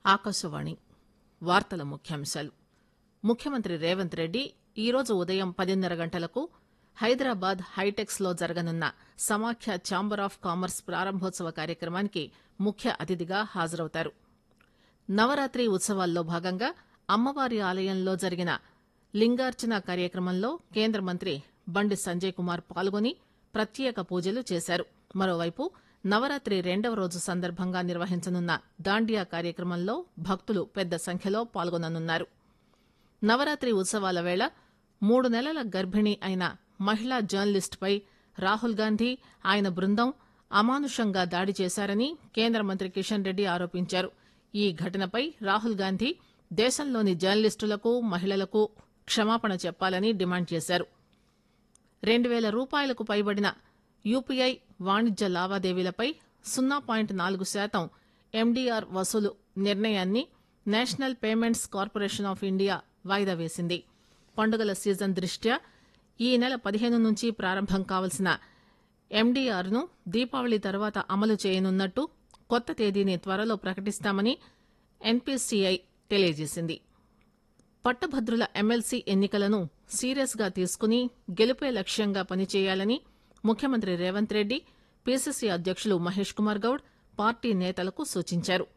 ఆకాశవాణి వార్తల ముఖ్యాంశాలు ముఖ్యమంత్రి రేవంత్ రెడ్డి ఈరోజు ఉదయం పదిన్నర గంటలకు హైదరాబాద్ హైటెక్స్ లో జరగనున్న సమాఖ్య ఛాంబర్ ఆఫ్ కామర్స్ ప్రారంభోత్సవ కార్యక్రమానికి ముఖ్య అతిథిగా హాజరవుతారు నవరాత్రి ఉత్సవాల్లో భాగంగా అమ్మవారి ఆలయంలో జరిగిన లింగార్చన కార్యక్రమంలో కేంద్ర మంత్రి బండి సంజయ్ కుమార్ పాల్గొని ప్రత్యేక పూజలు చేశారు మరోవైపు నవరాత్రి రెండవ రోజు సందర్భంగా నిర్వహించనున్న దాండియా కార్యక్రమంలో భక్తులు పెద్ద సంఖ్యలో పాల్గొననున్నారు నవరాత్రి ఉత్సవాల వేళ మూడు నెలల గర్భిణి అయిన మహిళా జర్నలిస్టుపై రాహుల్ గాంధీ ఆయన బృందం అమానుషంగా దాడి చేశారని కేంద్ర మంత్రి కిషన్ రెడ్డి ఆరోపించారు ఈ ఘటనపై రాహుల్ గాంధీ దేశంలోని జర్నలిస్టులకు మహిళలకు క్షమాపణ చెప్పాలని డిమాండ్ చేశారు రెండు పేల రూపాయలకు పైబడిన యూపీఐ వాణిజ్య లావాదేవీలపై సున్నా పాయింట్ నాలుగు శాతం ఎండీఆర్ వసూలు నిర్ణయాన్ని national payments corporation of India వాయిదా వేసింది పండుగల సీజన్ దృష్ట్యా ఈ నెల పదిహేను నుంచి ప్రారంభం కావాల్సిన ఎండీఆర్ ను దీపావళి తర్వాత అమలు చేయనున్నట్టు కొత్త తేదీని త్వరలో ప్రకటిస్తామని ఎన్పీసీఐ తెలియజేసింది పట్టభద్రుల ఎమ్మెల్సీ ఎన్నికలను సీరియస్ గా తీసుకుని గెలుపే లక్ష్యంగా పనిచేయాలని ముఖ్యమంత్రి రేవంత్ రెడ్డి పీసీసీ అధ్యకులు మహేష్ కుమార్ గౌడ్ పార్టీ నేతలకు సూచించారు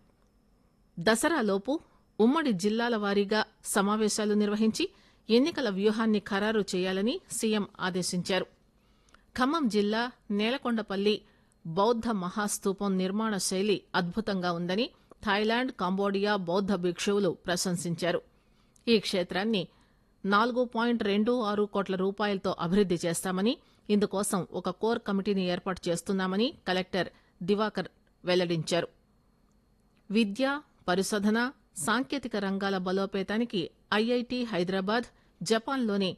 దసరాలోపు ఉమ్మడి జిల్లాల వారీగా సమావేశాలు నిర్వహించి ఎన్నికల వ్యూహాన్ని ఖరారు చేయాలని సీఎం ఆదేశించారు ఖమ్మం జిల్లా నేలకొండపల్లి బౌద్ద మహాస్తూపం నిర్మాణ శైలి అద్భుతంగా ఉందని థాయిలాండ్ కంబోడియా బౌద్ద భిక్షువులు ప్రశంసించారు ఈ క్షేత్రాన్ని నాలుగు పాయింట్ రెండు ఆరు కోట్ల రూపాయలతో అభివృద్ది చేస్తామని ఇందుకోసం ఒక కోర్ కమిటీని ఏర్పాటు చేస్తున్నామని కలెక్టర్ దివాకర్ వెల్లడించారు విద్య పరిశోధన సాంకేతిక రంగాల బలోపేతానికి ఐఐటి హైదరాబాద్ జపాన్లోని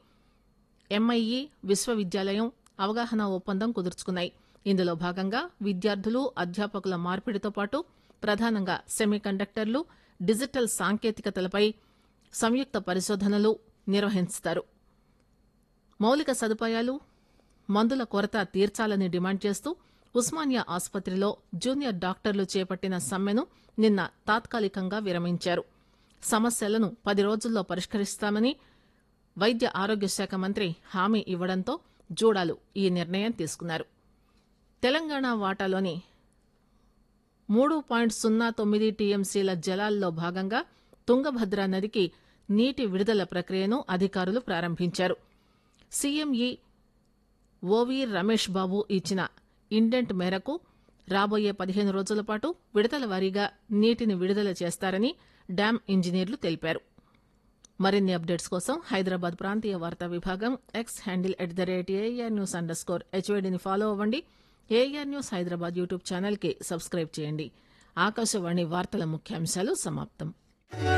ఎంఐఈ విశ్వవిద్యాలయం అవగాహన ఒప్పందం కుదుర్చుకున్నాయి ఇందులో భాగంగా విద్యార్థులు అధ్యాపకుల మార్పిడితో పాటు ప్రధానంగా సెమీకండక్టర్లు డిజిటల్ సాంకేతికతలపై సంయుక్త పరిశోధనలు నిర్వహిస్తారు మౌలిక సదుపాయాలు మందుల కొరత తీర్చాలని డిమాండ్ చేస్తూ ఉస్మానియా ఆసుపత్రిలో జూనియర్ డాక్టర్లు చేపట్టిన సమ్మెను నిన్న తాత్కాలికంగా విరమించారు సమస్యలను పది రోజుల్లో పరిష్కరిస్తామని వైద్య ఆరోగ్య శాఖ మంత్రి హామీ ఇవ్వడంతో జూడాలు ఈ నిర్ణయం తీసుకున్నారు తెలంగాణ వాటాలోని మూడు పాయింట్ సున్నా తొమ్మిది టీఎంసీల జలాల్లో భాగంగా తుంగభద్ర నదికి నీటి విడుదల ప్రక్రియను అధికారులు ప్రారంభించారు సీఎంఈ ఓవి రమేష్ బాబు ఇచ్చిన ఇండెంట్ మేరకు రాబోయే పదిహేను రోజుల పాటు విడతల వారీగా నీటిని విడుదల చేస్తారని డ్యాం ఇంజనీర్లు తెలిపారు మరిన్ని అప్డేట్స్ కోసం హైదరాబాద్ ప్రాంతీయ వార్తా విభాగం X handle at the rate AIR news underscore స్కోర్ హెచ్వేడిని ఫాలో అవ్వండి AIR news Hyderabad YouTube channel కి సబ్స్క్రైబ్ చేయండి ఆకాశవాణి వార్తల ముఖ్యాంశాలు సమాప్తం